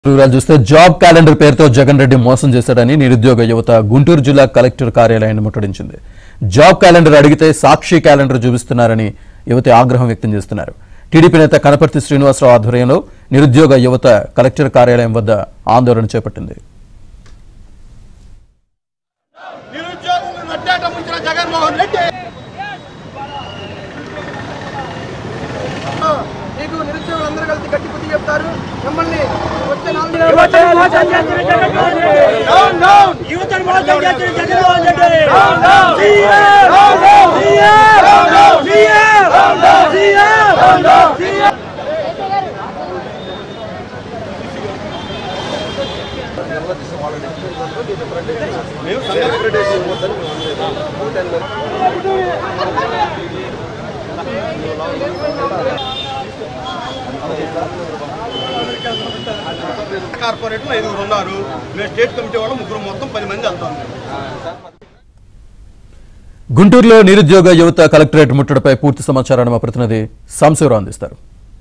వివరాలు చూస్తే job calendar పేరుతో జగన్ రెడ్డి మోసం చేశాడని నిరుద్యోగ యువత గుంటూరు జిల్లా కలెక్టర్ కార్యాలయాన్ని ముట్టడించింది జాబ్ క్యాలెండర్ అడిగితే సాక్షి క్యాలెండర్ చూపిస్తున్నారని యువతి ఆగ్రహం వ్యక్తం చేస్తున్నారు టీడీపీ నేత కనపర్తి శ్రీనివాసరావు ఆధ్వర్యంలో నిరుద్యోగ యువత కలెక్టర్ కార్యాలయం వద్ద ఆందోళన చేపట్టింది నిరుద్యోగులను నట్టేట ముంచిన జగన్మోహన్ రెడ్డి మీకు నిరుద్యోగులందరూ కలిసి గట్టి బుద్ధి చెప్తారు మిమ్మల్ని వచ్చే నాలుగు డౌన్ డౌన్ యువతను మోసం చేసిన Jaganmohan Reddy down down CM down down CM down down CM down down CM down down కార్పొరేట్లు ఐదుగురు ఉన్నారు మేము స్టేట్ కమిటీ వాళ్ళు ముగ్గురు మొత్తం పది మంది వెళ్తాం గుంటూరులో నిరుద్యోగ యువత కలెక్టరేట్ ముట్టడిపై పూర్తి సమాచారాన్ని మా ప్రతినిధి సాంశివరావు అందిస్తారు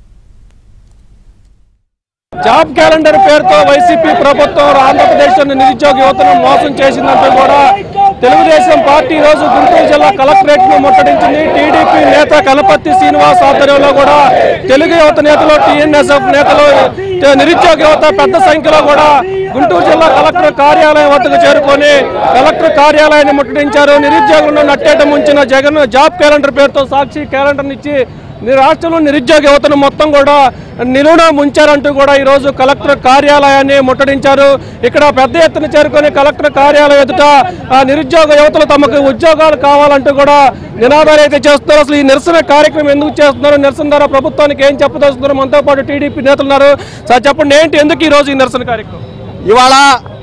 జాబ్ క్యాలెండర్ పేరుతో వైసీపీ ప్రభుత్వం ఆంధ్రప్రదేశ్ నిరుద్యోగ యువతను మోసం చేసిందంటూ కూడా తెలుగుదేశం పార్టీ ఈ రోజు గుంటూరు జిల్లా కలెక్టరేట్ ను ముట్టడించింది టీడీపీ నేత కనపర్తి శ్రీనివాస్ ఆధ్వర్యంలో కూడా తెలుగు యువత నేతలు టీఎన్ఎస్ఎఫ్ నేతలు తే- నిరుద్యోగ యువత పెద్ద సంఖ్యలో కూడా గుంటూరు జిల్లా కలెక్టర్ కార్యాలయం వద్దకు చేరుకొని కలెక్టర్ కార్యాలయాన్ని ముట్టడించారు నిరుద్యోగులను నట్టేట ముంచిన జగన్ జాబ్ క్యాలెండర్ పేరుతో సాక్షి క్యాలెండర్ ఇచ్చి ని- రాష్ట్రంలో నిరుద్యోగ యువతను మొత్తం కూడా నిలువున ముంచారంటూ కూడా ఈరోజు కలెక్టర్ కార్యాలయాన్ని ముట్టడించారు ఇక్కడ పెద్ద ఎత్తున చేరుకొని కలెక్టర్ కార్యాలయం ఎదుట ఆ, నిరుద్యోగ యువతలు తమకు ఉద్యోగాలు కావాలంటూ కూడా నినాదాలు అయితే చేస్తున్నారు అసలు ఈ నిరసన కార్యక్రమం ఎందుకు చేస్తున్నారు నిరసన ద్వారా ప్రభుత్వానికి ఏం చెప్పదలుస్తున్నారు మనతో పాటు టీడీపీ నేతలు ఉన్నారు సార్ చెప్పండి ఏంటి ఎందుకు ఈ రోజు ఈ నిరసన కార్యక్రమం ఇవాళ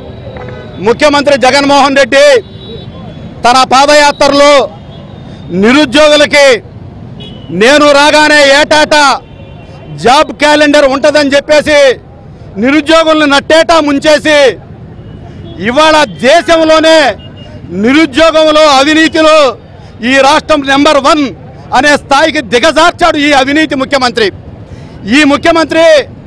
ముఖ్యమంత్రి జగన్మోహన్ రెడ్డి తన పాదయాత్రలో నిరుద్యోగులకి నేను రాగానే ఏటాటా జాబ్ క్యాలెండర్ ఉంటుందని చెప్పేసి నిరుద్యోగులను నట్టేటా ముంచేసి ఇవాళ దేశంలోనే నిరుద్యోగంలో అవినీతిలో ఈ రాష్ట్రం నెంబర్ వన్ అనే స్థాయికి దిగజార్చాడు ఈ అవినీతి ముఖ్యమంత్రి ఈ ముఖ్యమంత్రి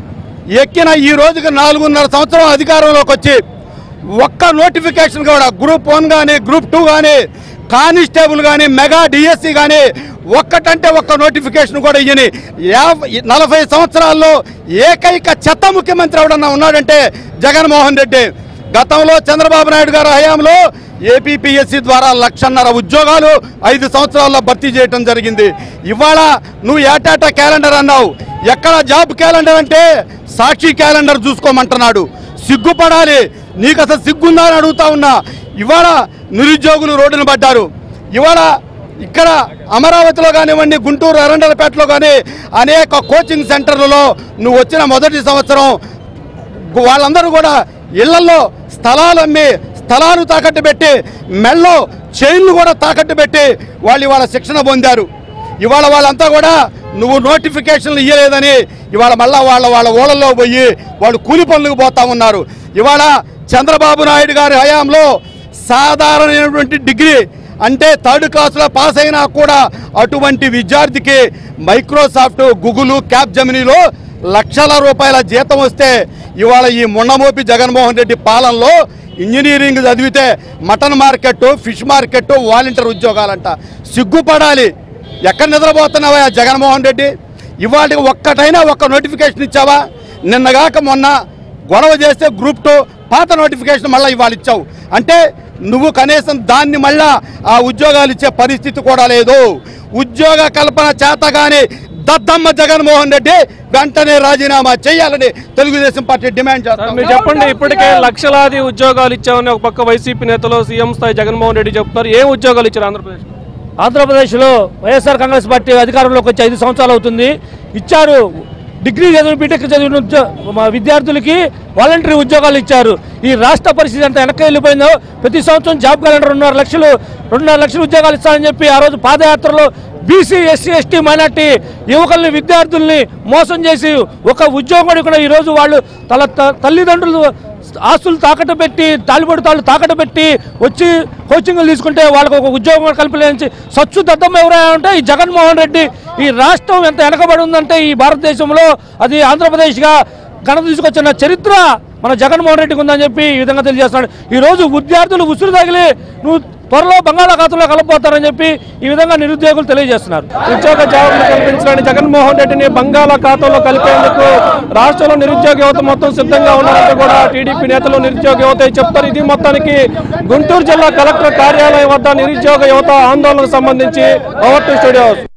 ఎక్కిన ఈ రోజుకి నాలుగున్నర సంవత్సరం అధికారంలోకి వచ్చి ఒక్క నోటిఫికేషన్ కూడా గ్రూప్ వన్ కానీ గ్రూప్ టూ కానీ కానిస్టేబుల్ కానీ మెగా డిఎస్సి కానీ ఒక్కటంటే ఒక్క నోటిఫికేషన్ కూడా ఇయ్యని యాభై నలభై సంవత్సరాల్లో ఏకైక చెత్త ముఖ్యమంత్రి ఎవడన్నా ఉన్నాడంటే జగన్మోహన్ రెడ్డి గతంలో చంద్రబాబు నాయుడు గారి హయాంలో ఏపీపీఎస్సీ ద్వారా లక్షన్నర ఉద్యోగాలు ఐదు సంవత్సరాల్లో భర్తీ చేయడం జరిగింది ఇవాళ నువ్వు ఏటాటా క్యాలెండర్ అన్నావు ఎక్కడ జాబ్ క్యాలెండర్ అంటే సాక్షి క్యాలెండర్ చూసుకోమంటున్నాడు సిగ్గుపడాలి నీకు అసలు సిగ్గుందా అని అడుగుతా ఉన్నా ఇవాళ నిరుద్యోగులు రోడ్డున పడ్డారు ఇవాళ ఇక్కడ అమరావతిలో కానివ్వండి గుంటూరు అరండలపేటలో కానీ అనేక కోచింగ్ సెంటర్లలో నువ్వు వచ్చిన మొదటి సంవత్సరం గు- వాళ్ళందరూ కూడా ఇళ్లలో స్థలాలు అమ్మి స్థలాలు తాకట్టు పెట్టి మెళ్ళో చైన్లు కూడా తాకట్టు పెట్టి వాళ్ళు ఇవాళ శిక్షణ పొందారు ఇవాళ వాళ్ళంతా కూడా నువ్వు నోటిఫికేషన్లు ఇవ్వలేదని ఇవాళ మళ్ళా వాళ్ళ వాళ్ళ ఊళ్ళల్లో పోయి వాళ్ళు కూలి పనులకు పోతా ఉన్నారు ఇవాళ చంద్రబాబు నాయుడు గారి హయాంలో సాధారణమైనటువంటి డిగ్రీ అంటే థర్డ్ క్లాస్లో పాస్ అయినా కూడా అటువంటి విద్యార్థికి మైక్రోసాఫ్ట్ గూగుల్ క్యాప్ జమినీలో లక్షల రూపాయల జీతం వస్తే ఇవాళ ఈ మొండమోపి జగన్మోహన్ రెడ్డి పాలనలో ఇంజనీరింగ్ చదివితే mutton market fish market volunteer ఉద్యోగాలంట సిగ్గుపడాలి ఎక్కడ నిద్రపోతున్నావా జగన్మోహన్ రెడ్డి ఇవాళ ఒక్కటైనా ఒక్క నోటిఫికేషన్ ఇచ్చావా నిన్నగాక మొన్న గొడవ చేస్తే గ్రూప్ టూ పాత నోటిఫికేషన్ మళ్ళీ ఇవాళ ఇచ్చావు అంటే నువ్వు కనీసం దాన్ని మళ్ళా ఆ ఉద్యోగాలు ఇచ్చే పరిస్థితి కూడా లేదు ఉద్యోగ కల్పన చేత కానీ దద్దమ్మ జగన్మోహన్ రెడ్డి వెంటనే రాజీనామా చేయాలని తెలుగుదేశం పార్టీ డిమాండ్ సార్ చేస్తాం మీరు చెప్పండి ఇప్పటికే లక్షలాది ఉద్యోగాలు ఇచ్చామని ఒక పక్క వైసీపీ నేతలు సీఎం స్థాయి జగన్మోహన్ రెడ్డి చెప్తున్నారు ఏ ఉద్యోగాలు ఇచ్చారు ఆంధ్రప్రదేశ్ ఆంధ్రప్రదేశ్లో వైఎస్ఆర్ కాంగ్రెస్ పార్టీ అధికారంలోకి వచ్చి ఐదు సంవత్సరాలు అవుతుంది ఇచ్చారు డిగ్రీ చదివిన బీటెక్ చదివిన ఉద్యో- మా విద్యార్థులకి వాలంటరీ ఉద్యోగాలు ఇచ్చారు ఈ రాష్ట్ర పరిస్థితి ఎంత వెనక్కి వెళ్ళిపోయిందో ప్రతి సంవత్సరం జాబ్ క్యాలెండర్ రెండున్నర లక్షలు రెండున్నర లక్షల ఉద్యోగాలు ఇస్తారని చెప్పి ఆ రోజు పాదయాత్రలో బీసీ ఎస్సీ ఎస్టీ మైనార్టీ యువకుల్ని విద్యార్థుల్ని మోసం చేసి ఒక ఉద్యోగం కూడా ఈరోజు వాళ్ళు తల త- తల్లిదండ్రులు ఆస్తులు తాకట్టు పెట్టి తాలిబడి తాళ్ళు తాకట్టు పెట్టి వచ్చి కోచింగ్లు తీసుకుంటే వాళ్ళకు ఒక ఉద్యోగం కల్పించి సచ్చు దద్దమ్మ ఎవరైనా అంటే ఈ జగన్మోహన్ రెడ్డి ఈ రాష్ట్రం ఎంత వెనకబడి ఉందంటే ఈ భారతదేశంలో అది ఆంధ్రప్రదేశ్గా ఘనత తీసుకొచ్చిన చరిత్ర మన జగన్మోహన్ రెడ్డికి ఉందని చెప్పి ఈ విధంగా తెలియజేస్తున్నాడు ఈ రోజు విద్యార్థులు ఉసురు తగిలి నువ్వు త్వరలో బంగాళాఖాతంలో కలపబోతారని చెప్పి ఈ విధంగా నిరుద్యోగులు తెలియజేస్తున్నారు ఉద్యోగ జాబులు కల్పించడానికి జగన్మోహన్ రెడ్డిని బంగాళాఖాతంలో కలిపేందుకు రాష్ట్రంలో నిరుద్యోగ యువత మొత్తం సిద్ధంగా ఉన్నారంటూ కూడా టీడీపీ నేతలు నిరుద్యోగ యువత చెప్తారు ఇది మొత్తానికి గుంటూరు జిల్లా కలెక్టర్ కార్యాలయం వద్ద నిరుద్యోగ యువత ఆందోళనకు సంబంధించి ఓవర్ టు స్టూడియోస్